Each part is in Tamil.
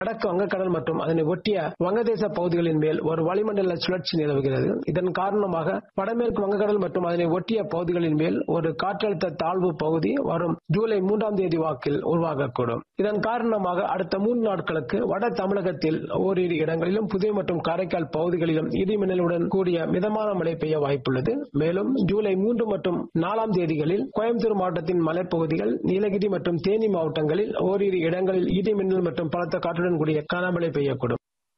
வடக்கு வங்கக்கடல் மற்றும் அதனை ஒட்டிய வங்கதேச பகுதிகளின் மேல் ஒரு வளிமண்டல சுழற்சி நிலவுகிறது இதன் காரணமாக வடமேற்கு வங்கக்கடல் மற்றும் அதனை ஒட்டிய பகுதிகளின் மேல் ஒரு காற்றழுத்த தாழ்வு பகுதி வரும் ஜூலை மூன்றாம் தேதி வாக்கில் உருவாகக்கூடும் இதன் காரணமாக அடுத்த மூன்று நாட்களுக்கு வட தமிழகத்தில் ஓரிரு இடங்களிலும் புதுவை மற்றும் காரைக்கால் பகுதிகளிலும் இடி மின்னலுடன் கூடிய மிதமான மழை பெய்ய வாய்ப்புள்ளது மேலும் ஜூலை மூன்று மற்றும் நாலாம் தேதிகளில் கோயம்புத்தூர் மாவட்டத்தின் மலைப்பகுதிகள் நீலகிரி மற்றும் தேனி மாவட்டங்களில் ஓரிரு இடங்களில் இடி மின்னல் மற்றும் பலத்த காற்றுடன் கூடிய கனமழை பெய்யக்கூடும்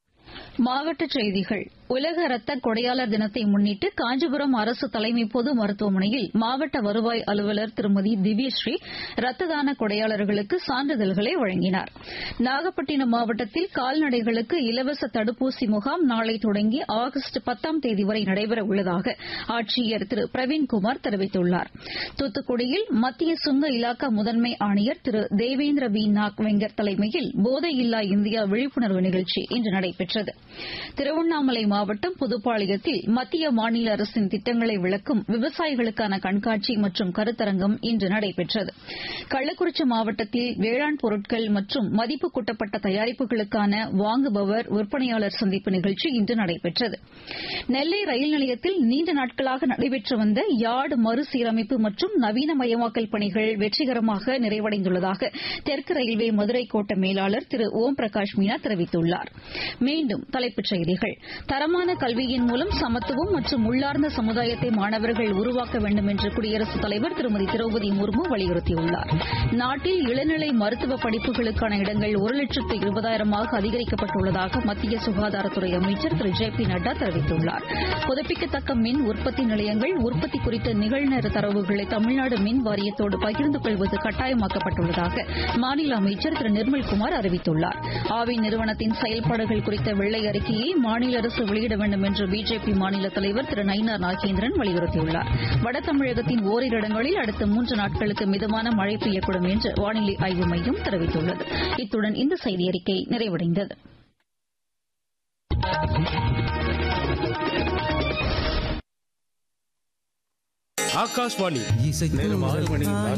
மாவட்டச் செய்திகள் உலக ரத்த கொடையாளர் தினத்தை முன்னிட்டு காஞ்சிபுரம் அரசு தலைமை பொது மருத்துவமனையில் மாவட்ட வருவாய் அலுவலர் திருமதி திவ்யஸ்ரீ ரத்த தான கொடையாளர்களுக்கு சான்றிதழ்களை வழங்கினார் நாகப்பட்டினம் மாவட்டத்தில் கால்நடைகளுக்கு இலவச தடுப்பூசி முகாம் நாளை தொடங்கி ஆகஸ்ட் பத்தாம் தேதி வரை நடைபெற உள்ளதாக ஆட்சியர் திரு பிரவீன்குமார் தெரிவித்துள்ளார் தூத்துக்குடியில் மத்திய சுங்க இலாக்கா முதன்மை ஆணையர் திரு தேவேந்திர வி நாக் வெங்கர் தலைமையில் போதையில்லா இந்தியா விழிப்புணர்வு நிகழ்ச்சி இன்று நடைபெற்றது திருவண்ணாமலை மாவட்டம் புதுப்பாளையத்தில் மத்திய மாநில அரசின் திட்டங்களை விளக்கும் விவசாயிகளுக்கான கண்காட்சி மற்றும் கருத்தரங்கம் இன்று நடைபெற்றது கள்ளக்குறிச்சி மாவட்டத்தில் வேளாண் பொருட்கள் மற்றும் மதிப்பு கூட்டப்பட்ட தயாரிப்புகளுக்கான வாங்குபவர் விற்பனையாளர் சந்திப்பு நிகழ்ச்சி இன்று நடைபெற்றது நெல்லை ரயில் நிலையத்தில் நீண்ட நாட்களாக நடைபெற்று வந்த யார்டு மறுசீரமைப்பு மற்றும் நவீனமயமாக்கல் பணிகள் வெற்றிகரமாக நிறைவடைந்துள்ளதாக தெற்கு ரயில்வே மதுரை கோட்ட மேலாளர் திரு ஓம் பிரகாஷ் மீனா தெரிவித்துள்ளார் மீண்டும் தலைப்புச் செய்திகள் தரமான கல்வியின் மூலம் சமத்துவம் மற்றும் உள்ளார்ந்த சமுதாயத்தை மாணவர்கள் உருவாக்க வேண்டும் என்று குடியரசுத் தலைவர் திருமதி திரௌபதி முர்மு வலியுறுத்தியுள்ளார் நாட்டில் இளநிலை மருத்துவ படிப்புகளுக்கான இடங்கள் ஒரு லட்சத்து இருபதாயிரமாக அதிகரிக்கப்பட்டுள்ளதாக மத்திய சுகாதாரத்துறை அமைச்சர் திரு ஜே பி நட்டா தெரிவித்துள்ளார் புதுப்பிக்கத்தக்க மின் உற்பத்தி நிலையங்கள் உற்பத்தி குறித்த நிகழ்நேர தரவுகளை தமிழ்நாடு மின் வாரியத்தோடு பகிர்ந்து கொள்வது கட்டாயமாக்கப்பட்டுள்ளதாக மாநில அமைச்சர் திரு நிர்மல்குமார் அறிவித்துள்ளார் ஆவி நிறுவனத்தின் செயல்பாடுகள் குறித்த வெள்ளை அறிக்கையை மாநில அரசு வெளியிட வேண்டும் என்று பிஜேபி மாநில தலைவர் திரு நயினார் நாகேந்திரன் வலியுறுத்தியுள்ளார் வட தமிழகத்தின் ஓரிரு இடங்களில் அடுத்த மூன்று நாட்களுக்கு மிதமான மழை பெய்யக்கூடும் என்று வானிலை ஆய்வு மையம் தெரிவித்துள்ளது இத்துடன் இந்த செய்தியறிக்கை நிறைவடைந்தது ஆகாஷ்வாணி இசை நேரம் ஆறு மணி